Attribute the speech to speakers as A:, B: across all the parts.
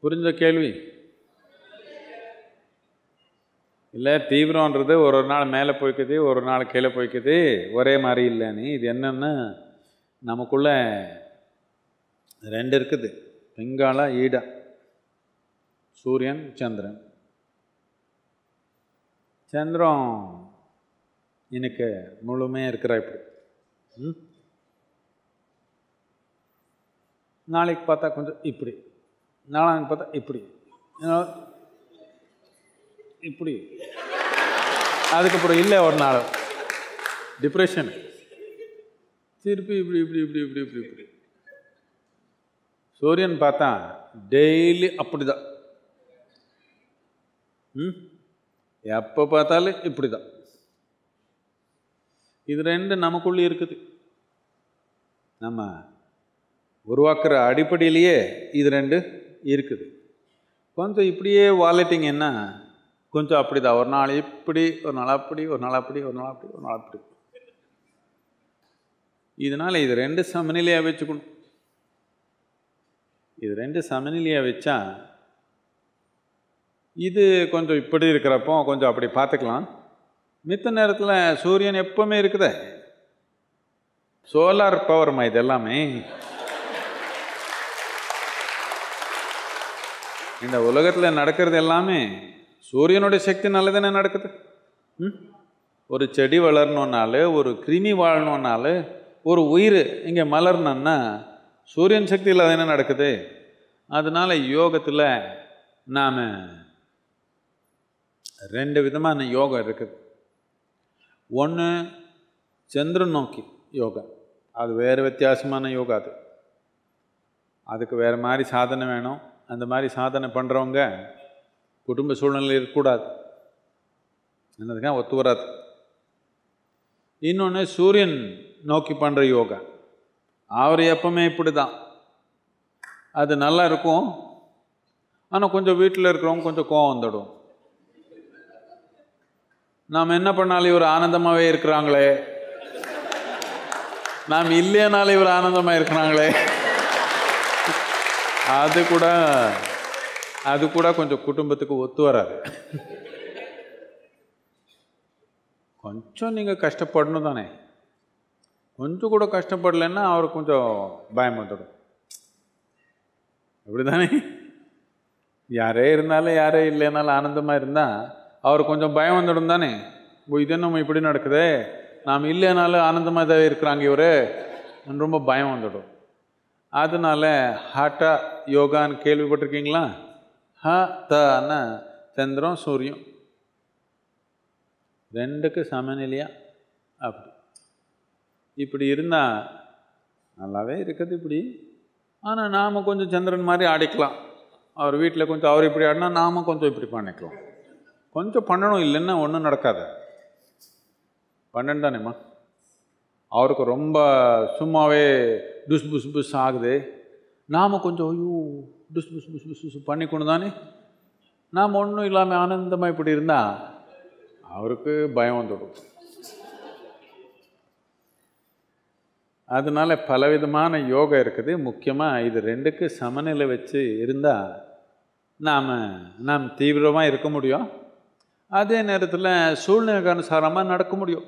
A: புரிஞ்ச கேள்வி இல்லை தீவிரன்றது ஒரு ஒரு நாள் மேலே போய்க்குது ஒரு நாள் கீழே போய்க்குது ஒரே மாதிரி இல்லைன்னு இது என்னன்னா நமக்குள்ள ரெண்டு இருக்குது பிங்காள ஈடா சூரியன் சந்திரன் சந்திரன் இன்னைக்கு முழுமையாக இருக்கிறா இப்படி ம்? நாளைக்கு பார்த்தா கொஞ்சம் இப்படி நாளாங்க பார்த்தா இப்படி இன்னொரு இப்படி அதுக்கப்புறம் இல்லை ஒரு நாள் டிப்ரெஷன் திருப்பி இப்படி இப்படி இப்படி இப்படி இப்படி இப்படி சூரியன் பார்த்தா டெய்லி அப்படிதான் ம் எப்போ பார்த்தாலும் இப்படி தான் இது ரெண்டு நமக்குள்ளே இருக்குது நம்ம உருவாக்குற அடிப்படையிலேயே இது ரெண்டு இருக்குது கொஞ்சம் இப்படியே வாலெட்டிங்கன்னா கொஞ்சம் அப்படி தான் ஒரு நாள் இப்படி ஒரு நாள் அப்படி ஒரு நாள் அப்படி ஒரு நாள் அப்படி ஒரு நாள் அப்படி இதனால் இது ரெண்டு சமநிலையாக வச்சுக்கணும் இது ரெண்டு சமநிலையாக வச்சா இது கொஞ்சம் இப்படி இருக்கிறப்போ கொஞ்சம் அப்படி பார்த்துக்கலாம் மித்த நேரத்தில் சூரியன் எப்பவுமே இருக்குதே சோலார் பவர்மா இது எல்லாமே இந்த உலகத்தில் நடக்கிறது எல்லாமே சூரியனுடைய சக்தினால தானே நடக்குது ம்? ஒரு செடி வளரணுன்னாலு ஒரு கிருமி வாழணுன்னாலு ஒரு உயிர் இங்கே மலரணுன்னா சூரியன் சக்தியில் தானே நடக்குது அதனால யோகத்தில் நாம் ரெண்டு விதமான யோகம் இருக்குது ஒன்று சந்திரன் நோக்கி யோகா அது வேறு வித்தியாசமான யோகா அது அதுக்கு வேறு மாதிரி சாதனை வேணும் அந்த மாதிரி சாதனை பண்ணுறவங்க குடும்ப சூழ்நிலை இருக்கக்கூடாது என்னதுக்காக ஒத்து வராது இன்னொன்று சூரியன் நோக்கி பண்ணுற யோகா அவர் எப்பவுமே இப்படி தான் அது நல்லா இருக்கும் ஆனால் கொஞ்சம் வீட்டில் இருக்கிறவங்க கொஞ்சம் கோவம் வந்துடும் நாம் என்ன பண்ணாலும் இவர் ஆனந்தமாகவே இருக்கிறாங்களே நாம் இல்லையனாலும் இவர் ஆனந்தமாக இருக்கிறாங்களே அது கூட அது கூட கொஞ்சம் குடும்பத்துக்கு ஒத்து வராது கொஞ்சம் நீங்கள் கஷ்டப்படணும் தானே கொஞ்சம் கூட கஷ்டப்படலைன்னா அவருக்கு கொஞ்சம் பயம் வந்துடும் அப்படி தானே யாரே இருந்தாலும் யாரே இல்லைனாலும் ஆனந்தமாக இருந்தால் அவர் கொஞ்சம் பயம் வந்துடும் தானே ஓ இது நம்ம இப்படி நடக்குதே நாம் இல்லைனாலும் ஆனந்தமாக தான் இருக்கிறாங்க இவர் ரொம்ப பயம் வந்துடும் அதனால ஹாட்டா யோகான்னு கேள்விப்பட்டிருக்கீங்களா ஹ தன்னா சந்திரம் சூரியம் ரெண்டுக்கு சமநிலையா அப்படி இப்படி இருந்தால் நல்லாவே இருக்குது இப்படி ஆனால் நாம் கொஞ்சம் சந்திரன் மாதிரி ஆடிக்கலாம் அவர் வீட்டில் கொஞ்சம் அவர் இப்படி ஆடினா நாம கொஞ்சம் இப்படி பண்ணிக்கலாம் கொஞ்சம் பண்ணணும் இல்லைன்னா ஒன்றும் நடக்காது பண்ணணும் தானேம்மா அவருக்கு ரொம்ப சும்மாவே டுஸ் புஸ் புஸ் ஆகுது நாம் கொஞ்சம் ஐயோ டுஸ் புஸ் புஸ் புஸ் புஸ் பண்ணிக்கணும் தானே நாம் ஒன்றும் இல்லாமல் ஆனந்தமாக இப்படி இருந்தால் அவருக்கு பயம் வந்துடும் அதனால பலவிதமான யோகா இருக்குது முக்கியமாக இது ரெண்டுக்கு சமநிலை வச்சு இருந்தால் நாம் நாம் தீவிரமாக இருக்க முடியும் அதே நேரத்தில் சூழ்நிலைக்கு அனுசாரமாக நடக்க முடியும்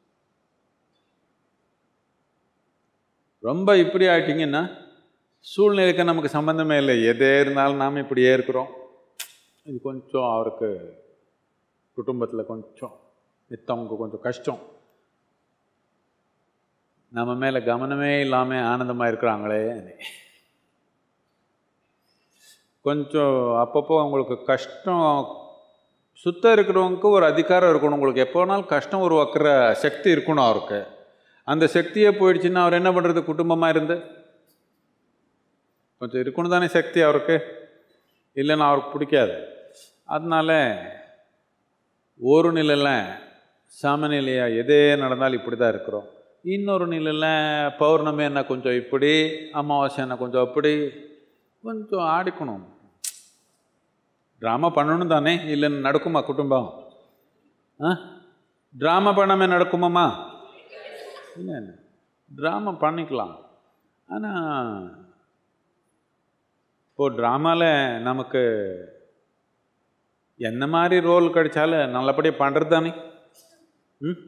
A: ரொம்ப இப்படி ஆயிட்டீங்கன்னா சூழ்நிலைக்கு நமக்கு சம்மந்தமே இல்லை எதே இருந்தாலும் நாம் இப்படியே இருக்கிறோம் இது கொஞ்சம் அவருக்கு குடும்பத்தில் கொஞ்சம் மித்தவங்க கொஞ்சம் கஷ்டம் நம்ம மேலே கவனமே இல்லாமல் ஆனந்தமாக இருக்கிறாங்களே கொஞ்சம் அப்பப்போ அவங்களுக்கு கஷ்டம் சுத்தம் இருக்கிறவங்களுக்கு ஒரு அதிகாரம் இருக்கணும் உங்களுக்கு எப்போ வேணாலும் கஷ்டம் உருவாக்குற சக்தி இருக்கணும் அவருக்கு அந்த சக்தியே போயிடுச்சுன்னா அவர் என்ன பண்ணுறது குடும்பமாக இருந்து கொஞ்சம் இருக்கணும் தானே சக்தி அவருக்கு இல்லைன்னா அவருக்கு பிடிக்காது அதனால ஒரு நிலையில் சமநிலையாக எதே நடந்தாலும் இப்படி தான் இருக்கிறோம் இன்னொரு நிலையில் பௌர்ணமி என்ன கொஞ்சம் இப்படி அமாவாசை என்ன கொஞ்சம் அப்படி கொஞ்சம் ஆடிக்கணும் ட்ராமா பண்ணணும் தானே இல்லைன்னு நடக்குமா குடும்பம் ஆ ட்ராமா பண்ணாமல் நடக்குமாம்மா இல்லை ட்ராமா பண்ணிக்கலாம் ஆனால் இப்போது ட்ராமாவில் நமக்கு என்ன மாதிரி ரோல் கிடைச்சாலும் நல்லபடியாக பண்ணுறது தானே ம்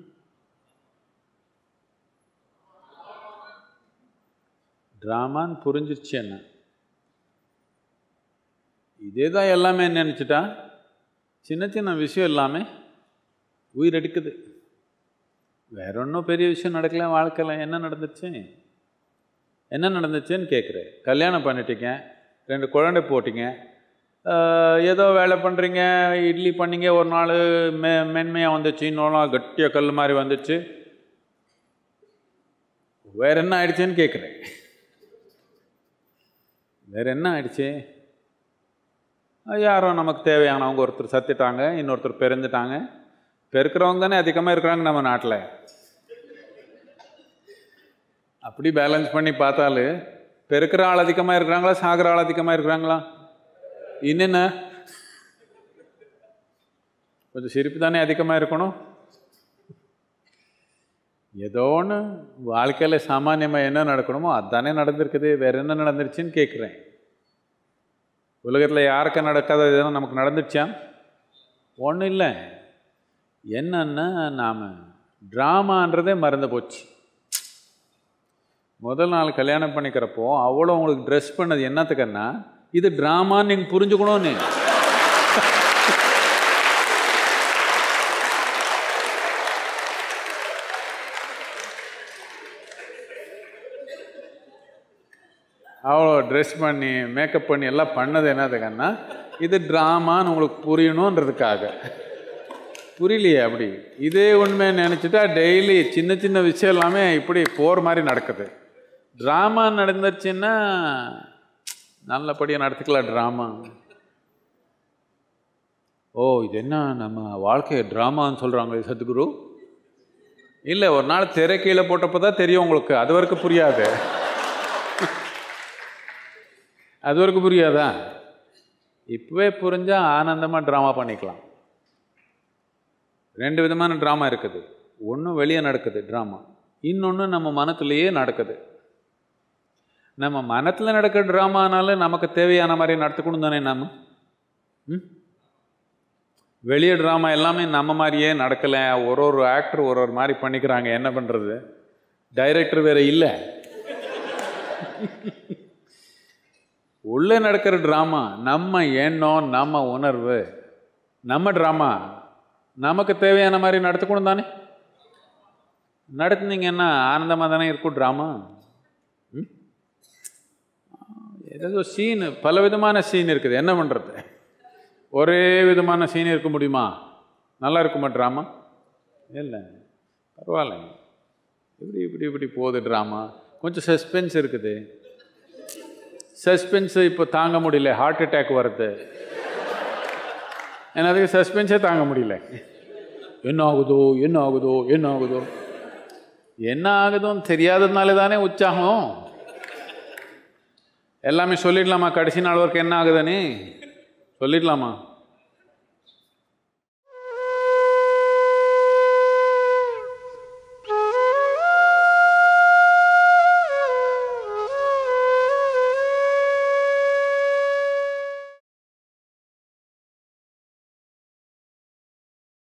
A: ட்ராமான்னு புரிஞ்சிருச்சு என்ன இதே தான் எல்லாமே நினச்சிட்டா சின்ன சின்ன விஷயம் எல்லாமே உயிரெடுக்குது வேற ஒன்றும் பெரிய விஷயம் நடக்கல வாழ்க்கையில் என்ன நடந்துச்சு என்ன நடந்துச்சுன்னு கேட்குறேன் கல்யாணம் பண்ணிட்டீங்க ரெண்டு குழந்தை போட்டிங்க ஆஹ் ஏதோ வேலை பண்ணுறீங்க இட்லி பண்ணீங்க ஒரு நாள் மெ மென்மையாக வந்துச்சு இன்னொரு நாள் கட்டியாக கல் மாதிரி வந்துச்சு வேற என்ன ஆயிடுச்சுன்னு கேட்குறேன் வேற என்ன ஆயிடுச்சு அஹ் யாரோ நமக்கு தேவையானவங்க ஒருத்தர் சத்துட்டாங்க இன்னொருத்தர் பிறந்துட்டாங்க பெருக்கிறவங்க தானே அதிகமாக இருக்கிறாங்க நம்ம நாட்டில் அப்படி பேலன்ஸ் பண்ணி பார்த்தாலு பெருக்கிற ஆள் அதிகமாக இருக்கிறாங்களா சாகிற ஆள் அதிகமாக இருக்கிறாங்களா இன்னென்ன கொஞ்சம் சிரிப்பு தானே அதிகமாக இருக்கணும் ஏதோ ஒன்று வாழ்க்கையில் சாமானியமாக என்ன நடக்கணுமோ அதுதானே நடந்திருக்குது வேற என்ன நடந்துருச்சுன்னு கேட்குறேன் உலகத்தில் யாருக்கும் நடக்காத எதனா நமக்கு நடந்துச்சா ஒன்றும் இல்லை என்னன்னா நாம் ட்ராமான்றதே மறந்து போச்சு முதல் நாள் கல்யாணம் பண்ணிக்கிறப்போ அவ்வளோ உங்களுக்கு ட்ரெஸ் பண்ணது என்னத்துக்குன்னா இது ட்ராமான்னு நீங்கள் புரிஞ்சுக்கணும்னு அவ்வளோ ட்ரெஸ் பண்ணி மேக்கப் பண்ணி எல்லாம் பண்ணது என்னதுக்கன்னா இது ட்ராமான்னு உங்களுக்கு புரியணுன்றதுக்காக புரியலையே அப்படி இதே உண்மையை நினச்சிட்டா டெய்லி சின்ன சின்ன விஷயம் எல்லாமே இப்படி போர் மாதிரி நடக்குது ட்ராமா நடந்துருச்சுன்னா நல்லபடியாக நடத்திக்கலாம் ட்ராமா ஓ இது என்ன நம்ம வாழ்க்கையை ட்ராமான்னு சொல்கிறாங்க சத்குரு இல்லை ஒரு நாள் திரை கீழே போட்டப்போ தான் தெரியும் உங்களுக்கு அது வரைக்கும் புரியாது அது வரைக்கும் புரியாதா இப்போவே புரிஞ்சால் ஆனந்தமாக ட்ராமா பண்ணிக்கலாம் ரெண்டு விதமான ட்ராமா இருக்குது ஒன்று வெளியே நடக்குது ட்ராமா இன்னொன்று நம்ம மனத்துலேயே நடக்குது நம்ம மனத்தில் நடக்கிற ட்ராமானாலும் நமக்கு தேவையான மாதிரி நடத்துக்கணும் தானே நம்ம ம் வெளியே ட்ராமா எல்லாமே நம்ம மாதிரியே நடக்கலை ஒரு ஒரு ஆக்டர் ஒரு ஒரு மாதிரி பண்ணிக்கிறாங்க என்ன பண்ணுறது டைரக்டர் வேற இல்லை உள்ளே நடக்கிற ட்ராமா நம்ம எண்ணம் நம்ம உணர்வு நம்ம ட்ராமா நமக்கு தேவையான மாதிரி நடத்துக்கணும் தானே நடத்துனீங்கன்னா ஆனந்தமாக தானே இருக்கும் ட்ராமா ம் ஏதோ சீன் பல விதமான சீன் இருக்குது என்ன பண்ணுறது ஒரே விதமான சீன் இருக்க முடியுமா நல்லா இருக்குமா ட்ராமா இல்லை பரவாயில்ல இப்படி இப்படி இப்படி போகுது ட்ராமா கொஞ்சம் சஸ்பென்ஸ் இருக்குது சஸ்பென்ஸு இப்போ தாங்க முடியல ஹார்ட் அட்டாக் வருது எனக்கு சஸ்பென்ஸே தாங்க முடியல என்ன ஆகுதோ என்ன ஆகுதோ என்ன ஆகுதோ என்ன ஆகுதோன்னு தெரியாததுனால தானே உற்சாகம் எல்லாமே சொல்லிடலாமா கடைசி நாள் வரைக்கும் என்ன ஆகுதுன்னு சொல்லிடலாமா